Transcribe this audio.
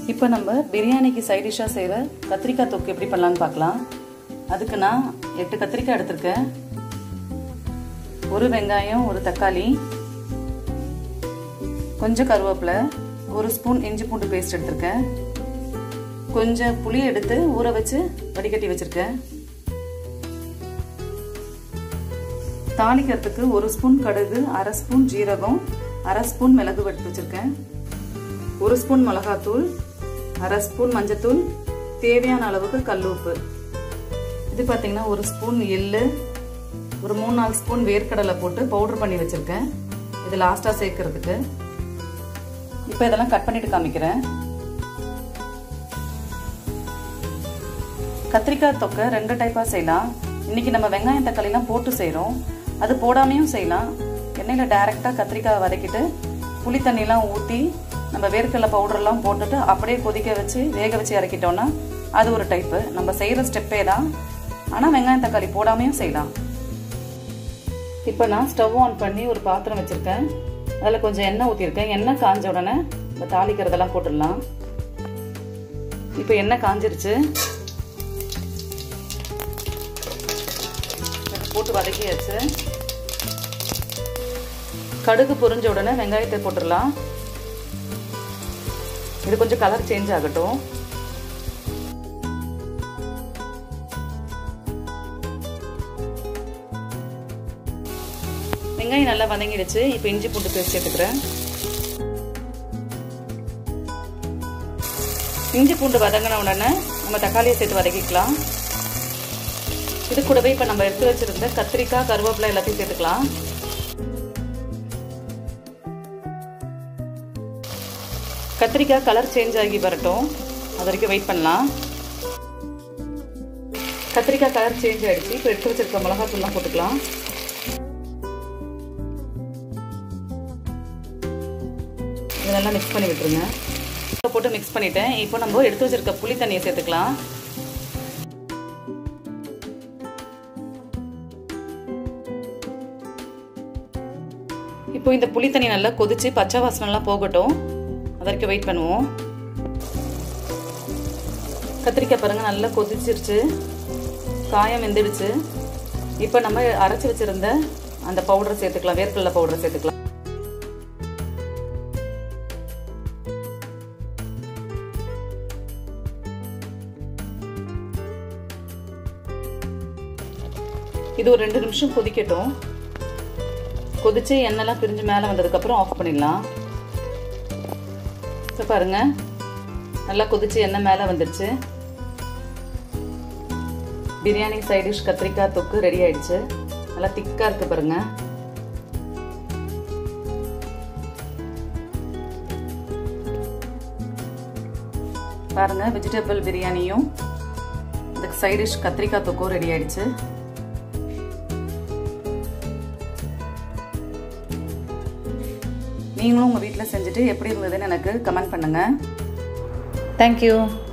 இப்போ நம்ம பிரியாணிக்கு சைட் டிஷ்ஷாக செய்கிற கத்திரிக்காய் தொக்கு எப்படி பண்ணலான்னு பார்க்கலாம் அதுக்கு நான் எட்டு கத்திரிக்காய் எடுத்திருக்கேன் ஒரு வெங்காயம் ஒரு தக்காளி கொஞ்சம் கருவேப்பிலை ஒரு ஸ்பூன் இஞ்சி பூண்டு பேஸ்ட் எடுத்திருக்கேன் கொஞ்சம் புளி எடுத்து ஊற வச்சு வடிகட்டி வச்சுருக்கேன் தாளிக்கிறதுக்கு ஒரு ஸ்பூன் கடுகு அரை ஸ்பூன் ஜீரகம் அரை ஸ்பூன் மிளகு எடுத்து வச்சுருக்கேன் ஒரு ஸ்பூன் மிளகாத்தூள் அரை ஸ்பூன் மஞ்சத்தூள் தேவையான அளவுக்கு கல் உப்பு இது பார்த்தீங்கன்னா ஒரு ஸ்பூன் எள்ளு ஒரு மூணு நாலு ஸ்பூன் வேர்க்கடலை போட்டு பவுடர் பண்ணி வச்சுருக்கேன் இது லாஸ்ட்டாக சேர்க்கறதுக்கு இப்போ இதெல்லாம் கட் பண்ணிட்டு காமிக்கிறேன் கத்திரிக்காய் தொக்கை ரெண்டு டைப்பாக செய்யலாம் இன்னைக்கு நம்ம வெங்காயம் தக்காளிலாம் போட்டு செய்கிறோம் அது போடாமையும் செய்யலாம் எண்ணெயில் டைரெக்டாக கத்திரிக்காய் வதக்கிட்டு புளி தண்ணிலாம் ஊற்றி நம்ம வேர்க்கடலை பவுடர்லாம் போட்டுட்டு அப்படியே கொதிக்க வச்சு வேக வச்சு இறக்கிட்டோன்னா அது ஒரு டைப்பு நம்ம செய்கிற ஸ்டெப்பே தான் ஆனால் வெங்காயம் தக்காளி போடாமையும் செய்யலாம் இப்போ நான் ஸ்டவ் ஆன் பண்ணி ஒரு பாத்திரம் வச்சுருக்கேன் அதில் கொஞ்சம் எண்ணெய் ஊற்றிருக்கேன் எண்ணெய் காஞ்ச உடனே இந்த தாளிக்கிறதெல்லாம் போட்டுடலாம் இப்போ எண்ணெய் காஞ்சிருச்சு போட்டு வதக்கியாச்சு கடுகு பொரிஞ்ச உடனே வெங்காயத்தை போட்டுடலாம் இது கொஞ்சம் கலர் சேஞ்ச் ஆகட்டும் வெங்காயம் நல்லா வதங்கிடுச்சு இப்போ இஞ்சி பூண்டு பேஸ்ட் எடுத்துக்கிறேன் இஞ்சி பூண்டு வதங்கின உடனே நம்ம தக்காளியை சேர்த்து வதக்கிக்கலாம் இது கூடவே இப்போ நம்ம எடுத்து வச்சிருந்த கத்திரிக்காய் கருவேப்பிலை எல்லாத்தையும் சேர்த்துக்கலாம் கத்திரிக்காய் கலர் சேஞ்ச் ஆகி வரட்டும் அது வரைக்கும் வெயிட் பண்ணலாம் கத்திரிக்காய் கலர் சேஞ்ச் ஆகிடுச்சு இப்போ எடுத்து வச்சிருக்க மிளகாத்தூள்லாம் போட்டுக்கலாம் இதெல்லாம் மிக்ஸ் பண்ணி விட்டுருங்க போட்டு மிக்ஸ் பண்ணிட்டேன் இப்போ நம்ம எடுத்து வச்சிருக்க புளி தண்ணியை சேர்த்துக்கலாம் இப்போ இந்த புளி தண்ணி நல்லா கொதிச்சு பச்சை வாசனைலாம் போகட்டும் அது வரைக்கும் வெயிட் பண்ணுவோம் கத்திரிக்காய் பாருங்க நல்லா கொதிச்சிருச்சு காயம் வெந்துடுச்சு இப்போ நம்ம அரைச்சி வச்சிருந்த அந்த பவுடரை சேர்த்துக்கலாம் வேர்க்கடலை பவுடரை சேர்த்துக்கலாம் இது ஒரு ரெண்டு நிமிஷம் கொதிக்கட்டும் கொதிச்சு எண்ணெய்லாம் பிரிஞ்சு மேலே வந்ததுக்கப்புறம் ஆஃப் பண்ணிடலாம் இப்போ பாருங்க நல்லா கொதிச்சு எண்ணெய் மேலே வந்துடுச்சு பிரியாணி சைட் டிஷ் கத்திரிக்காய் தொக்கு ரெடி ஆயிடுச்சு நல்லா திக்காக இருக்கு பாருங்க பாருங்க வெஜிடபிள் பிரியாணியும் இதுக்கு சைட் டிஷ் கத்திரிக்காய் தொக்கும் ரெடி ஆயிடுச்சு நீங்களும் உங்கள் வீட்டில் செஞ்சுட்டு எப்படி இருந்ததுன்னு எனக்கு கமெண்ட் பண்ணுங்கள் தேங்க்யூ